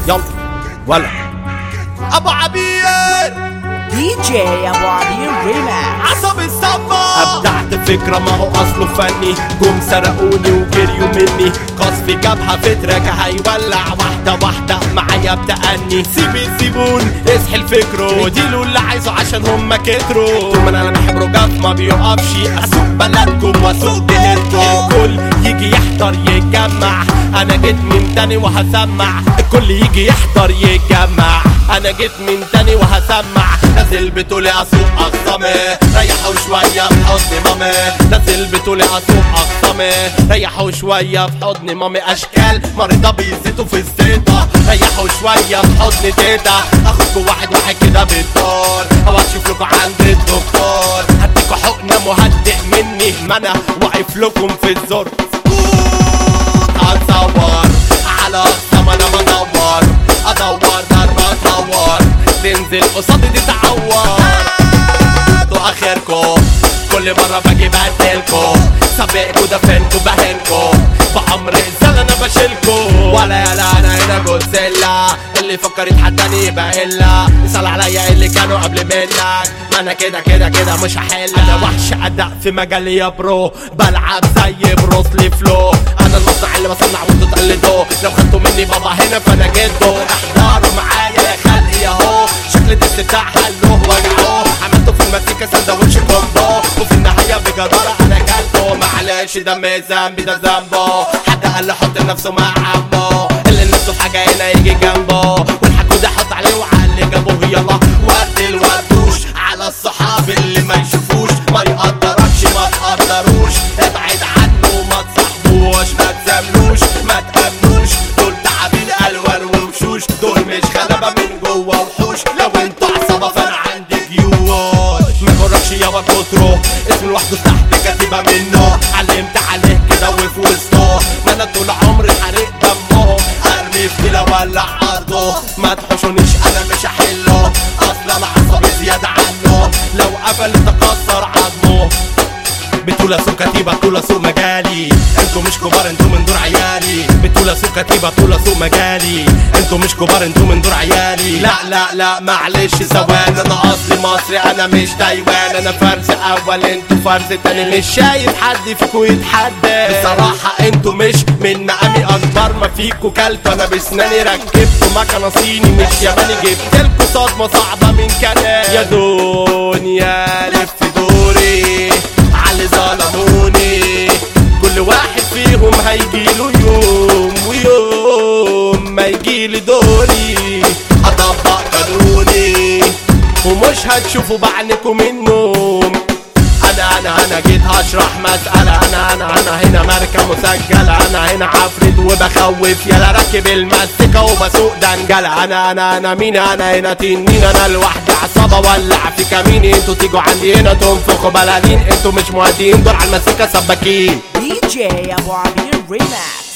يلا ولا ابو عبير دي جي ابو عبير ريماكس عصب الصبا ابدعت فكرة ما هو اصله فني جم سرقوني وجريوا مني قصف جبهة في تراك هيولع واحدة واحدة معايا بتأني سيب الزبون يسحل فكره وديله اللي عايزه عشان هما كتروا طول ما انا بحب رجاف ما بيقفش اسوق بلدكم واسوق دنيتكم الكل يجي يحضر يتجمع انا جيت من تاني وهسمع الكل يجي يحضر يتجمع انا جيت من تاني وهسمع نازل بتقولي اسوق اقسامي ريحوا شويه في حضن مامي نازل بتقولي اسوق اقسامي ريحوا شويه في حضن مامي اشكال مريضه بيزيدوا في الزيطه ريحوا شويه في حضن تيتا اخدكوا واحد واحد كده بالدور او اشوف لكم عند الدكتور هديكوا حقنه مهدئ مني ما انا واقف لكم في الزور اتصور على اقسام انا بدور ادور ضربة ادور تنزل قصادي تتعور انتوا اخركم كل مرة باجي بدلكوا سابقكوا دفنكوا بهنكوا بعمر انسان انا بشيلكوا ولا يلا انا هنا جوزيلا اللي فكر يتحداني يبقى الا اسأل عليا اللي كانوا قبل منك ما انا كده كده كده مش هحل انا وحش اداء في مجالي يا برو بلعب زي بروسلي فلو انا المصنع اللي بصنع وانتوا تقلدوا لو خدتوا مني بابا هنا فانا جدو احضروا معايا يا خلقي اهو شكل الدس بتاع حلوه وجعوه عملته في المزيكا سندوتش كومبو وفي النهايه بجدارة انا جالكو معلش ده مش ذنبي ده ذنبه حد قال له حط نفسه مع عمه اللي نفسه في حاجه هنا يجي جنبه والحكو ده حط عليه وعلي جنبه يلا ورد الوردوش على الصحاب اللي ما يشوفوش ما يقدركش ما تقدروش ابعد عنه ما تصاحبوش ما تزاملوش ما تأمنوش دول تعابين الوان ووشوش دول مش غلبة من جوه وحوش لو انتوا عصابة فانا عندي جيوش ما يغركش يابا كتره اسم لوحده تحت كتيبة منه علمت عليه كده وفي وسطه ما انا طول عمري حريق دمه ارمي في كيلة ولا عرضه ما تحوشونيش انا مش هحله اصلا انا عصبي زيادة عنه لو قبل تكسر عظمه بتقول اسوق كتيبة بتقول اسوق مجالي انتوا مش كبار انتوا من دور عيالي بتقول اسوق كتيبة بتقول اسوق مجالي انتوا مش كبار انتوا من دور عيالي لا لا لا معلش ثواني انا اصلي مصري انا مش تايوان انا فرز اول انتوا فرز تاني مش شايف حد فيكوا يتحدى بصراحة انتوا مش من مقامي اكبر ما فيكوا كلب انا بسناني ركبتوا مكنة صيني مش ياباني جبتلكوا صدمة صعبة من كلام يا دنيا لف دوري على ظلموني كل واحد فيهم هيجيله يوم ويوم ما يجيلي دوري هطبق قانوني ومش هتشوفوا بعينكم النوم انا انا انا جيت هشرح مسألة انا انا انا هنا ماركة مسجلة انا هنا عفريت وبخوف يلا راكب المسكة وبسوق دنجلة انا انا انا مين انا هنا تنين انا لوحدي عصابة ولع في كميني انتوا تيجوا عندي هنا تنفخوا بلالين انتوا مش مهديين دول على المسكة سباكين دي جي ابو عبير ريماكس